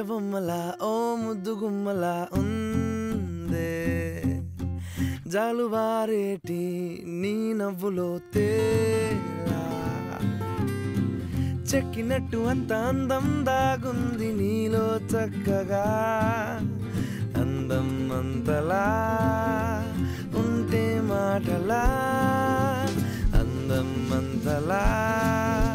బొమ్మలా ఓ ముద్దు గుమ్మలా ఉందే జాలువారేటి నీ నవ్వులో తేలా చెక్కినట్టు అంత అందం దాగుంది నీలో చక్కగా అందం అంతలా ఉంటే మాటలా అందం అంతలా